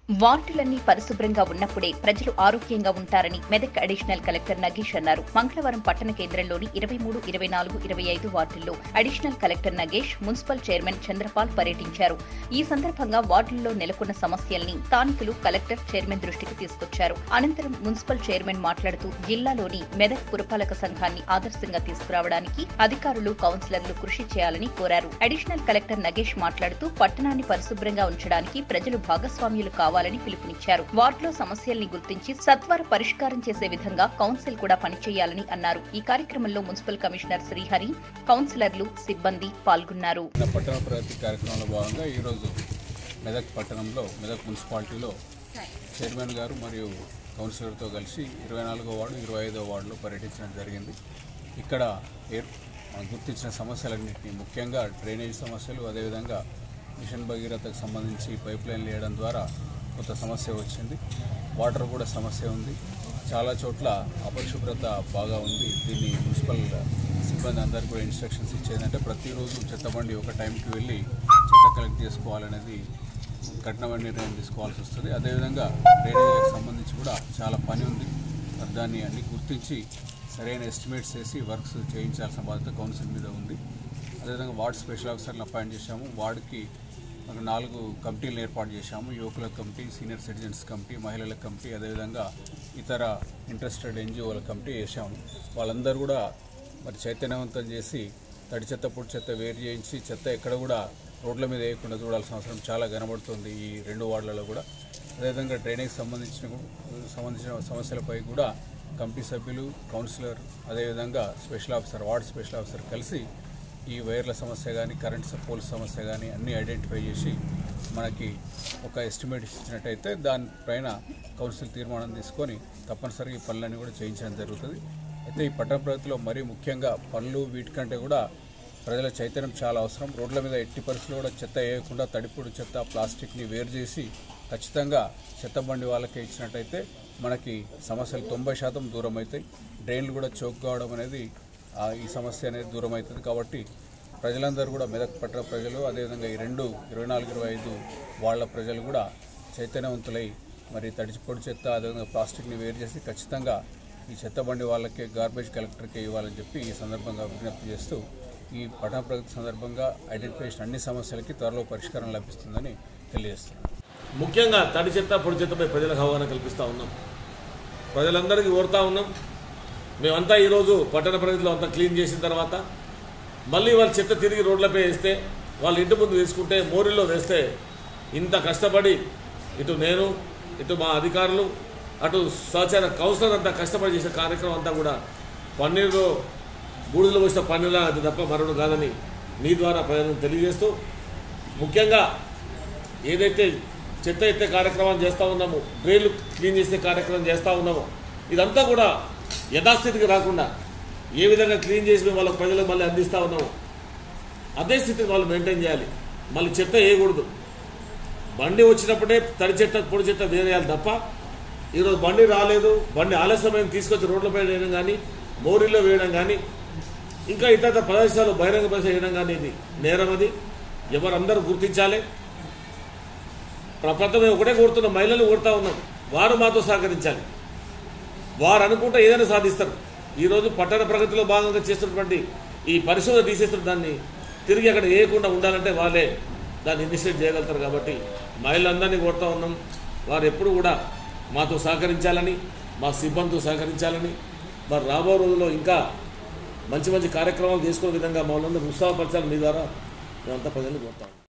వార్డులన్నీ పరిశుభ్రంగా ఉన్నప్పుడే ప్రజలు ఆరోగ్యంగా ఉంటారని మెదక్ అడిషనల్ కలెక్టర్ నగేష్ అన్నారు మంగళవారం పట్టణ కేంద్రంలోని ఇరవై మూడు ఇరవై నాలుగు ఇరవై ఐదు వార్డుల్లో additional collector Nagesh municipal chairman Chandrapal పర్యటించారు ఈ సందర్భంగా వార్డుల్లో నెలకొన్న సమస్యల్ని స్థానికులు కలెక్టర్ చైర్మన్ దృష్టికి తీసుకొచ్చారు అనంతరం మున్సిపల్ చైర్మన్ మాట్లాడుతూ జిల్లాలోని మెదక్ పురపాలక సంఘాన్ని ఆదర్శంగా తీసుకురావడానికి అధికారులు కౌన్సిలర్లు కృషి చేయాలని కోరారు అడిషనల్ కలెక్టర్ నగేష్ మాట్లాడుతూ పట్టణాన్ని పరిశుభ్రంగా ఉంచడానికి ప్రజలు భాగస్వామ్యులు కావాలని పిలుపునిచ్చారు వార్డులో సమస్యల్ని గుర్తించి సత్వర పరిష్కారం చేసే విధంగా కౌన్సిల్ కూడా పనిచేయాలని అన్నారు ఈ కార్యక్రమంలో మున్సిపల్ కమిషనర్ శ్రీహరి కౌన్సిలర్లు సిబ్బంది పాల్గొన్నారు మన పట్టణ ప్రగతి కార్యక్రమంలో భాగంగా ఈరోజు మెదక్ పట్టణంలో మెదక్ మున్సిపాలిటీలో చైర్మన్ గారు మరియు కౌన్సిలర్తో కలిసి ఇరవై నాలుగో వార్డు ఇరవై ఐదో వార్డులో పర్యటించడం జరిగింది ఇక్కడ ఏర్ మనం గుర్తించిన సమస్యలన్నింటినీ ముఖ్యంగా డ్రైనేజ్ సమస్యలు అదేవిధంగా మిషన్ భగీరథకు సంబంధించి పైప్ లైన్ వేయడం ద్వారా కొంత సమస్య వచ్చింది వాటర్ కూడా సమస్య ఉంది చాలా చోట్ల అపరిశుభ్రత బాగా ఉంది దీన్ని మున్సిపల్ సిబ్బంది అందరికీ కూడా ఇన్స్ట్రక్షన్స్ ఇచ్చేదంటే ప్రతిరోజు చెత్తబండి ఒక టైంకి వెళ్ళి చెత్త కలెక్ట్ చేసుకోవాలనేది కఠినమైన నిర్ణయం తీసుకోవాల్సి వస్తుంది అదేవిధంగా డ్రైనేజీలకు సంబంధించి కూడా చాలా పని ఉంది మరి దాన్ని అన్ని గుర్తించి సరైన ఎస్టిమేట్స్ వేసి వర్క్స్ చేయించాల్సిన బాధ్యత కౌన్సిల్ మీద ఉంది అదేవిధంగా వార్డ్ స్పెషల్ ఆఫీసర్లు అపాయింట్ చేశాము వార్డుకి ఒక నాలుగు కమిటీలను ఏర్పాటు చేశాము యువకుల కమిటీ సీనియర్ సిటిజన్స్ కమిటీ మహిళల కమిటీ అదేవిధంగా ఇతర ఇంట్రెస్టెడ్ ఎన్జిఓల కమిటీ వేసాము వాళ్ళందరూ కూడా మరి చైతన్యవంతం చేసి తడి చెత్త పొడి చెత్త వేరు చేయించి చెత్త ఎక్కడ కూడా రోడ్ల మీద వేయకుండా చూడాల్సిన అవసరం చాలా కనబడుతుంది ఈ రెండు వార్డులలో కూడా అదేవిధంగా డ్రైనేజ్ సంబంధించిన సంబంధించిన సమస్యలపై కూడా కమిటీ సభ్యులు కౌన్సిలర్ అదేవిధంగా special officer ward special officer కలిసి ఈ వైర్ల సమస్య కానీ కరెంట్ పోల్ సమస్య కానీ అన్నీ ఐడెంటిఫై చేసి మనకి ఒక ఎస్టిమేట్ ఇచ్చినట్టయితే దానిపైన కౌన్సిల్ తీర్మానం తీసుకొని తప్పనిసరిగా ఈ పనులన్నీ కూడా చేయించడం జరుగుతుంది అయితే ఈ పట్టణ ప్రగతిలో మరీ ముఖ్యంగా పనులు వీటికంటే కూడా ప్రజల చైతన్యం చాలా అవసరం రోడ్ల మీద ఎట్టి పరిస్థితుల్లో కూడా చెత్త వేయకుండా తడిపొడి చెత్త ప్లాస్టిక్ని వేరు చేసి ఖచ్చితంగా చెత్త బండి వాళ్ళకే ఇచ్చినట్టయితే మనకి సమస్యలు తొంభై శాతం దూరం అవుతాయి డ్రైన్లు కూడా చౌక్ కావడం అనేది ఆ, ఈ సమస్య అనేది దూరం అవుతుంది కాబట్టి ప్రజలందరూ కూడా మెదక్ పట్టణ ప్రజలు అదేవిధంగా ఈ రెండు ఇరవై నాలుగు ఇరవై ఐదు వాళ్ళ ప్రజలు కూడా చైతన్యవంతులై మరి తడిచి పొడి చెత్త అదేవిధంగా ప్లాస్టిక్ని వేరు చేసి ఖచ్చితంగా ఈ చెత్త బండి వాళ్ళకే గార్బేజ్ కలెక్టర్కే ఇవ్వాలని చెప్పి ఈ సందర్భంగా విజ్ఞప్తి చేస్తూ ఈ పట్టణ ప్రగతి సందర్భంగా ఐడెంటిఫై చేసిన అన్ని సమస్యలకి త్వరలో పరిష్కారం లభిస్తుందని తెలియజేస్తున్నాను ముఖ్యంగా తడి చెత్త పొడి చెత్తపై ప్రజలకు అవగాహన కల్పిస్తూ ఉన్నాం ప్రజలందరికీ కోరుతా ఉన్నాం మేమంతా ఈరోజు పట్టణ ప్రగతిలో అంతా క్లీన్ చేసిన తర్వాత మళ్ళీ వాళ్ళ చెత్త తిరిగి రోడ్లపై వేస్తే వాళ్ళ ఇంటి ముందు తీసుకుంటే మోరిల్లో వేస్తే ఇంత కష్టపడి ఇటు నేను ఇటు మా అధికారులు అటు సహచార కౌన్సిలర్ అంతా కష్టపడి చేసే కార్యక్రమం అంతా కూడా పన్నీరు బూడిదలో పోసిన పన్నీరా అది తప్ప మరొకటి కాదని మీ ద్వారా ప్రజలను తెలియజేస్తూ ముఖ్యంగా ఏదైతే చెత్త ఎత్తే కార్యక్రమం చేస్తూ ఉన్నామో డ్రైన్లు క్లీన్ చేసే కార్యక్రమం చేస్తూ ఉన్నామో ఇదంతా కూడా యథాస్థితికి రాకుండా ఏ విధంగా క్లీన్ చేసి మేము వాళ్ళ ప్రజలకు మళ్ళీ అందిస్తూ ఉన్నామో అదే స్థితిని వాళ్ళు మెయింటైన్ చేయాలి మళ్ళీ చెత్త వేయకూడదు బండి వచ్చినప్పుడే తడి చెత్త పొడి చెత్త వేరేయాలి తప్ప ఈరోజు బండి రాలేదు బండి ఆలస్యమైన తీసుకొచ్చి రోడ్లపై వేయడం కానీ మోరీలో వేయడం కానీ ఇంకా ఇతర ప్రదేశాలు బహిరంగ ప్రదేశాలు వేయడం కానీ ఇది నేరం అది ఎవరందరూ గుర్తించాలి ప్రపంచమే ఒకటే కోరుతున్నాం మహిళలు కోరుతా ఉన్నాం వారు మాతో సహకరించాలి వారు అనుకుంటే ఏదైనా సాధిస్తారు ఈరోజు పట్టణ ప్రగతిలో భాగంగా చేస్తున్నటువంటి ఈ పరిశోధన తీసేస్తున్న దాన్ని తిరిగి అక్కడ వేయకుండా ఉండాలంటే వాళ్ళే దాన్ని ఇనిషియేట్ చేయగలుగుతారు కాబట్టి మహిళలందరినీ కోరుతా ఉన్నాం వారు ఎప్పుడు కూడా మాతో సహకరించాలని మా సిబ్బందితో సహకరించాలని మరి రాబో రోజుల్లో ఇంకా మంచి మంచి కార్యక్రమాలు చేసుకునే విధంగా మమ్మల్ని ఉత్సాహపరచాలని మీ ద్వారా మేమంతా ప్రజలు కోరుతాం